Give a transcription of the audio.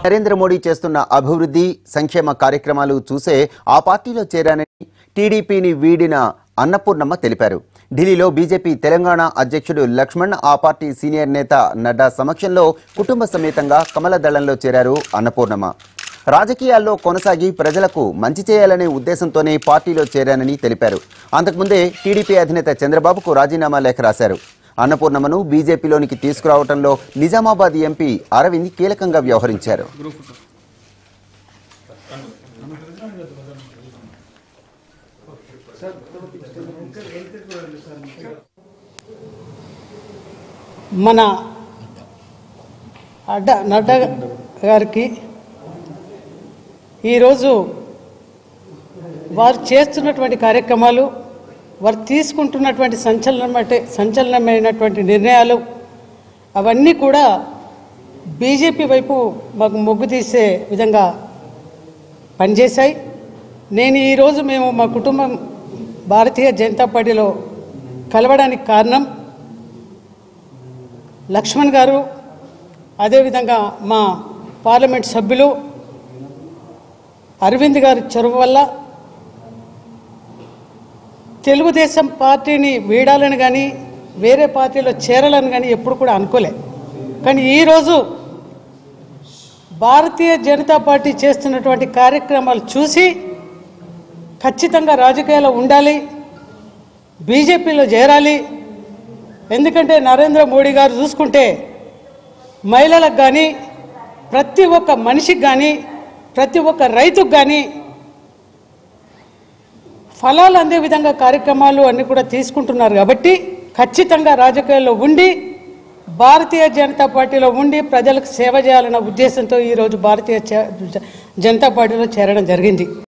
నరేంద్ర మోడీ చేస్తున్న అభివృద్ధి సంక్షేమ కార్యక్రమాలు చూసే ఆ పార్టీలో చేరానని టీడీపీని వీడిన అన్నపూర్ణమ్మ తెలిపారు ఢిల్లీలో బీజేపీ తెలంగాణ అధ్యక్షుడు లక్ష్మణ్ ఆ పార్టీ సీనియర్ నేత నడ్డా సమక్షంలో కుటుంబ సమేతంగా కమల దళంలో చేరారు అన్నపూర్ణమ్మ రాజకీయాల్లో కొనసాగి ప్రజలకు మంచి చేయాలనే ఉద్దేశంతోనే పార్టీలో చేరానని తెలిపారు అంతకుముందే టీడీపీ అధినేత చంద్రబాబుకు రాజీనామా లేఖ రాశారు అన్నపూర్ణమ్మను బీజేపీలోనికి తీసుకురావడంలో నిజామాబాద్ ఎంపీ అరవింద్ కీలకంగా వ్యవహరించారు మన అడ్డ నడ్డా గారికి ఈరోజు వారు చేస్తున్నటువంటి కార్యక్రమాలు వారు తీసుకుంటున్నటువంటి సంచలనమైన సంచలనమైనటువంటి నిర్ణయాలు అవన్నీ కూడా బీజేపీ వైపు మాకు మొగ్గు తీసే విధంగా పనిచేశాయి నేను ఈరోజు మేము మా కుటుంబం భారతీయ జనతా పార్టీలో కలవడానికి కారణం లక్ష్మణ్ గారు అదేవిధంగా మా పార్లమెంట్ సభ్యులు అరవింద్ గారి చొరవ వల్ల తెలుగుదేశం పార్టీని వీడాలని కానీ వేరే పార్టీలో చేరాలని కానీ ఎప్పుడు కూడా అనుకోలే కానీ ఈరోజు భారతీయ జనతా పార్టీ చేస్తున్నటువంటి కార్యక్రమాలు చూసి ఖచ్చితంగా రాజకీయాల్లో ఉండాలి బీజేపీలో చేరాలి ఎందుకంటే నరేంద్ర మోడీ గారు చూసుకుంటే మహిళలకు కానీ ప్రతి ఒక్క మనిషికి కానీ ప్రతి ఒక్క రైతుకు కానీ ఫలాలు అందే విధంగా కార్యక్రమాలు అన్నీ కూడా తీసుకుంటున్నారు కాబట్టి ఖచ్చితంగా రాజకీయాల్లో ఉండి భారతీయ జనతా పార్టీలో ఉండి ప్రజలకు సేవ చేయాలన్న ఉద్దేశంతో ఈరోజు భారతీయ చే- జనతా పార్టీలో చేరడం జరిగింది